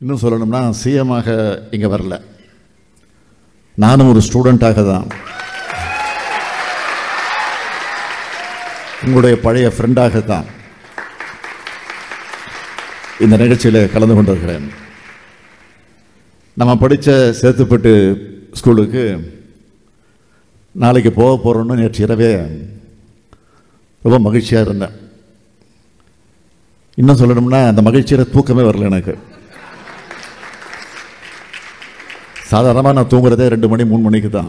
இன்னும் சொல்லணும்னா சிஎமாக இங்கே வரல நானும் ஒரு ஸ்டூடெண்ட்டாக தான் உங்களுடைய பழைய ஃப்ரெண்டாக தான் இந்த நிகழ்ச்சியில் கலந்து கொண்டிருக்கிறேன் நம்ம படித்த சேத்துப்பட்டு ஸ்கூலுக்கு நாளைக்கு போக போகிறோன்னு நேற்று இரவே ரொம்ப மகிழ்ச்சியாக இருந்தேன் இன்னும் சொல்லணும்னா அந்த மகிழ்ச்சியில் தூக்கமே வரல எனக்கு சாதாரணமாக நான் தூங்குறதே ரெண்டு மணி மூணு மணிக்கு தான்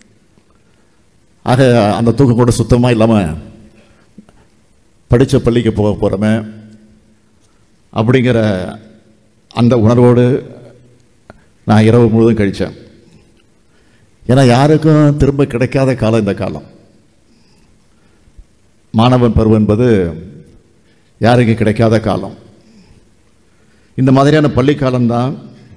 ஆக அந்த தூக்கம் கூட சுத்தமாக இல்லாமல் படித்த பள்ளிக்கு போக போகிறோமே அப்படிங்கிற அந்த உணர்வோடு நான் இரவு முழுவதும் கழித்தேன் ஏன்னா யாருக்கும் திரும்ப கிடைக்காத காலம் இந்த காலம் மாணவன் பருவம் என்பது யாருக்கும் கிடைக்காத காலம் இந்த மாதிரியான பள்ளி காலம்தான்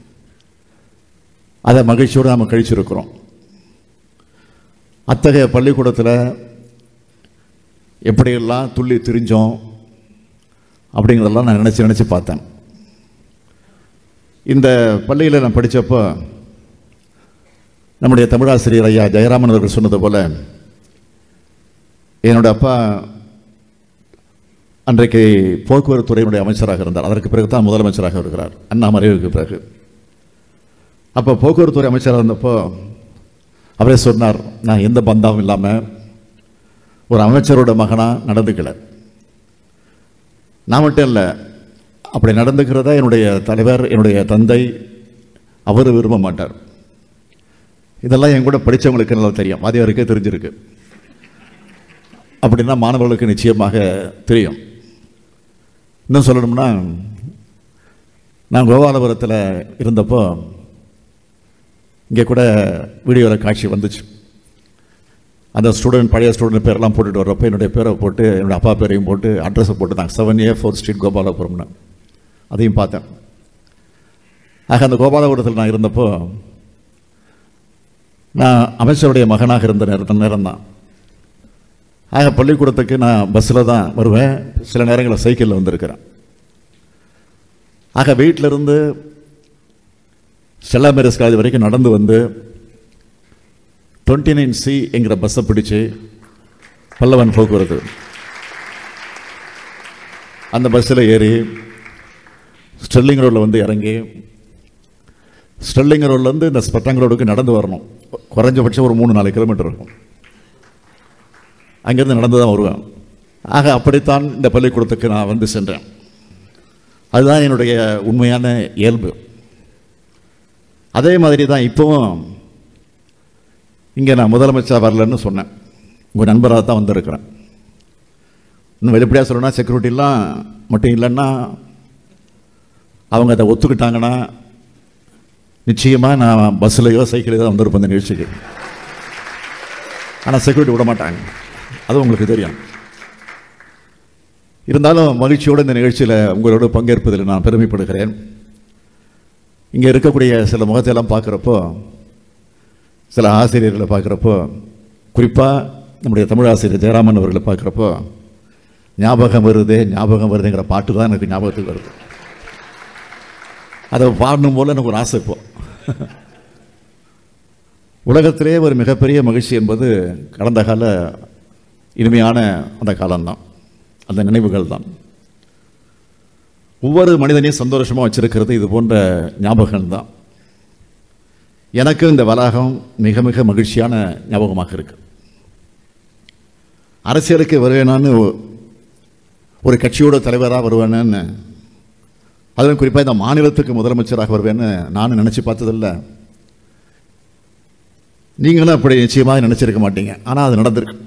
அதை மகிழ்ச்சியோடு நாம் கழிச்சிருக்கிறோம் அத்தகைய பள்ளிக்கூடத்தில் எப்படியெல்லாம் துள்ளி திரிஞ்சோம் அப்படிங்கிறதெல்லாம் நான் நினச்சி நினச்சி பார்த்தேன் இந்த பள்ளியில் நான் படித்தப்போ நம்முடைய தமிழாசிரியர் ஐயா ஜெயராமன் அவர்கள் சொன்னது போல என்னோட அப்பா அன்றைக்கு போக்குவரத்து துறையினுடைய அமைச்சராக இருந்தார் அதற்கு பிறகு தான் முதலமைச்சராக இருக்கிறார் அண்ணா மறைவுக்கு பிறகு அப்போ போக்குவரத்து துறை அமைச்சராக இருந்தப்போ அவரே சொன்னார் நான் எந்த பந்தாவும் இல்லாமல் ஒரு அமைச்சரோட மகனாக நடந்துக்கல நான் மட்டும் இல்லை அப்படி நடந்துக்கிறதா என்னுடைய தலைவர் என்னுடைய தந்தை அவர் விரும்ப மாட்டார் இதெல்லாம் என் கூட படித்தவங்களுக்கு நல்லா தெரியும் வாதியாருக்கே தெரிஞ்சிருக்கு அப்படின்னா மாணவர்களுக்கு நிச்சயமாக தெரியும் இன்னும் சொல்லணும்னா நான் கோபாலபுரத்தில் இருந்தப்போ இங்கே கூட வீடியோவில் காட்சி வந்துச்சு அந்த ஸ்டூடெண்ட் பழைய ஸ்டூடெண்ட் பேரெல்லாம் போட்டுட்டு வர்றப்போ என்னுடைய பேரை போட்டு என்னுடைய அப்பா பேரையும் போட்டு அட்ரஸை போட்டு நான் செவன் ஏ ஃபோர் ஸ்ட்ரீட் கோபாலபுரம்னு அதையும் பார்த்தேன் ஆக அந்த கோபாலபுரத்தில் நான் இருந்தப்போ நான் அமைச்சருடைய மகனாக இருந்த நேரத்தில் நேரம் தான் ஆக பள்ளிக்கூடத்துக்கு நான் பஸ்ஸில் தான் வருவேன் சில நேரங்களில் சைக்கிளில் வந்திருக்கிறேன் ஆக வீட்டிலிருந்து ஸ்டெல்லா மேரஸ் காலேஜ் வரைக்கும் நடந்து வந்து டுவெண்ட்டி நைன் சி என்கிற பஸ்ஸை பிடிச்சு பல்லவன் போக்குவரத்து அந்த பஸ்ஸில் ஏறி ஸ்டெர்லிங் ரோடில் வந்து இறங்கி ஸ்டெர்லிங் ரோட்லேருந்து இந்த ஸ்பெட்டாங் ரோடுக்கு நடந்து வரணும் குறைஞ்சபட்சம் ஒரு மூணு நாலு கிலோமீட்டர் இருக்கும் அங்கேருந்து நடந்து தான் வருவேன் ஆக அப்படித்தான் இந்த பள்ளிக்கூடத்துக்கு நான் வந்து சென்றேன் அதுதான் என்னுடைய உண்மையான இயல்பு அதே மாதிரி தான் இப்போவும் இங்கே நான் முதலமைச்சர் வரலன்னு சொன்னேன் உங்கள் நண்பராக தான் வந்திருக்கிறேன் இன்னும் வெளிப்படையாக சொல்லணும்னா செக்யூரிட்டிலாம் மட்டும் இல்லைன்னா அவங்க அதை ஒத்துக்கிட்டாங்கன்னா நிச்சயமாக நான் பஸ்ஸிலையோ சைக்கிளையோ தான் வந்திருப்பேன் இந்த நிகழ்ச்சிக்கு ஆனால் செக்யூரிட்டி விட மாட்டாங்க அது உங்களுக்கு தெரியும் இருந்தாலும் மகிழ்ச்சியோடு இந்த நிகழ்ச்சியில் உங்களோட பங்கேற்பதில் நான் பெருமைப்படுகிறேன் இங்கே இருக்கக்கூடிய சில முகத்தையெல்லாம் பார்க்குறப்போ சில ஆசிரியர்களை பார்க்குறப்போ குறிப்பாக நம்முடைய தமிழ் ஆசிரியர் ஜெயராமன் அவர்களை பார்க்குறப்போ ஞாபகம் வருது ஞாபகம் வருதுங்கிற பாட்டு தான் எனக்கு ஞாபகத்துக்கு வருது அதை பாடணும் போல் எனக்கு ஒரு ஆசை இப்போ உலகத்திலே ஒரு மிகப்பெரிய மகிழ்ச்சி என்பது கடந்த கால இனிமையான அந்த காலம்தான் அந்த நினைவுகள் தான் ஒவ்வொரு மனிதனையும் சந்தோஷமாக வச்சிருக்கிறது இது போன்ற ஞாபகங்கள் தான் எனக்கு இந்த வளாகம் மிக மிக மகிழ்ச்சியான ஞாபகமாக இருக்கு அரசியலுக்கு வருவேனான்னு ஒரு கட்சியோட தலைவராக வருவேன்னு அதுவும் குறிப்பாக இந்த மாநிலத்துக்கு முதலமைச்சராக வருவேன்னு நானும் நினச்சி பார்த்ததில்ல நீங்களும் அப்படி நிச்சயமாக நினச்சிருக்க மாட்டீங்க ஆனால் அது நடந்திருக்கு